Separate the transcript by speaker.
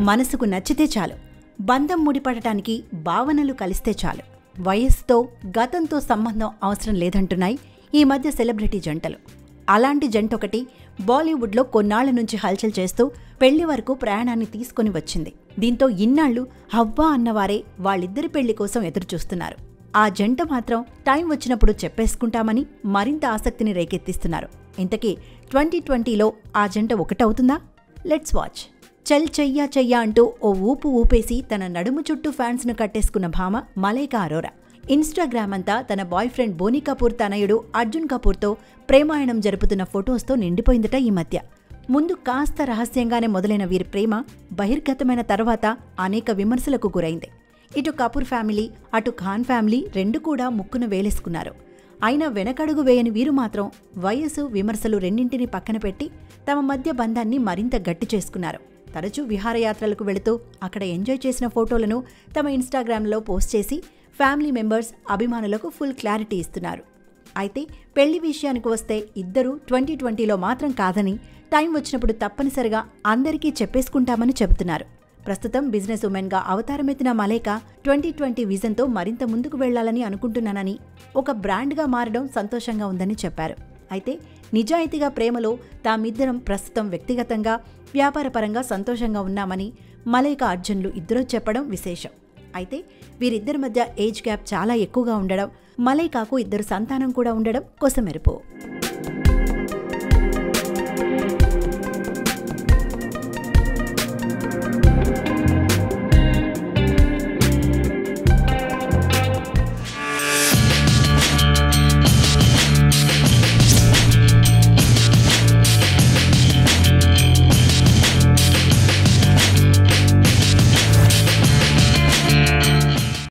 Speaker 1: మనసుకు నచ్చితే చాలు బంధం ముడిపడటానికి భావనలు కలిస్తే చాలు వయస్సుతో గతంతో సంబంధం అవసరం లేదంటున్నాయి ఈ మధ్య సెలబ్రిటీ జంటలు అలాంటి జంట ఒకటి బాలీవుడ్లో కొన్నాళ్ల నుంచి హల్చల్ చేస్తూ పెళ్లి వరకు ప్రయాణాన్ని తీసుకొని వచ్చింది దీంతో ఇన్నాళ్లు హవ్వా అన్నవారే వాళ్ళిద్దరి పెళ్లి కోసం ఎదురుచూస్తున్నారు ఆ జంట మాత్రం టైం వచ్చినప్పుడు చెప్పేసుకుంటామని మరింత ఆసక్తిని రేకెత్తిస్తున్నారు ఇంతకీ ట్వంటీ ట్వంటీలో ఆ జంట ఒకటవుతుందా లెట్స్ వాచ్ చల్ చెయ్యా చెయ్యా అంటూ ఓ ఊపు ఊపేసి తన నడుము చుట్టూ ఫ్యాన్స్ను కట్టేసుకున్న భామ మలైకా అరోరా ఇన్స్టాగ్రామ్ అంతా తన బాయ్ ఫ్రెండ్ బోనీ కపూర్ తనయుడు అర్జున్ కపూర్తో ప్రేమాయణం జరుపుతున్న ఫొటోస్తో నిండిపోయిందట ఈ మధ్య ముందు కాస్త రహస్యంగానే మొదలైన వీరి ప్రేమ బహిర్గతమైన తర్వాత అనేక విమర్శలకు గురైంది ఇటు కపూర్ ఫ్యామిలీ అటు ఖాన్ ఫ్యామిలీ రెండు కూడా ముక్కున వేలేసుకున్నారు అయినా వెనకడుగు వేయని వీరు మాత్రం వయసు విమర్శలు రెండింటినీ పక్కన పెట్టి తమ మధ్య బంధాన్ని మరింత గట్టి చేసుకున్నారు తరచూ విహారయాత్రలకు వెళుతూ అక్కడ ఎంజాయ్ చేసిన ఫోటోలను తమ ఇన్స్టాగ్రామ్లో పోస్ట్ చేసి ఫ్యామిలీ మెంబర్స్ అభిమానులకు ఫుల్ క్లారిటీ ఇస్తున్నారు అయితే పెళ్లి విషయానికి వస్తే ఇద్దరూ ట్వంటీ ట్వంటీలో మాత్రం కాదని టైం వచ్చినప్పుడు తప్పనిసరిగా అందరికీ చెప్పేసుకుంటామని చెబుతున్నారు ప్రస్తుతం బిజినెస్ ఉమెన్గా అవతారమెత్తిన మలేక ట్వంటీ ట్వంటీ విజన్తో మరింత ముందుకు వెళ్లాలని అనుకుంటున్నానని ఒక బ్రాండ్గా మారడం సంతోషంగా ఉందని చెప్పారు అయితే నిజాయితీగా ప్రేమలో తామిద్దరం ప్రస్తుతం వ్యక్తిగతంగా వ్యాపారపరంగా సంతోషంగా ఉన్నామని మలేక అర్జున్లు ఇద్దరూ చెప్పడం విశేషం అయితే వీరిద్దరి మధ్య ఏజ్ గ్యాప్ చాలా ఎక్కువగా ఉండడం మలైకాకు ఇద్దరు సంతానం కూడా ఉండడం కొసమెరుపు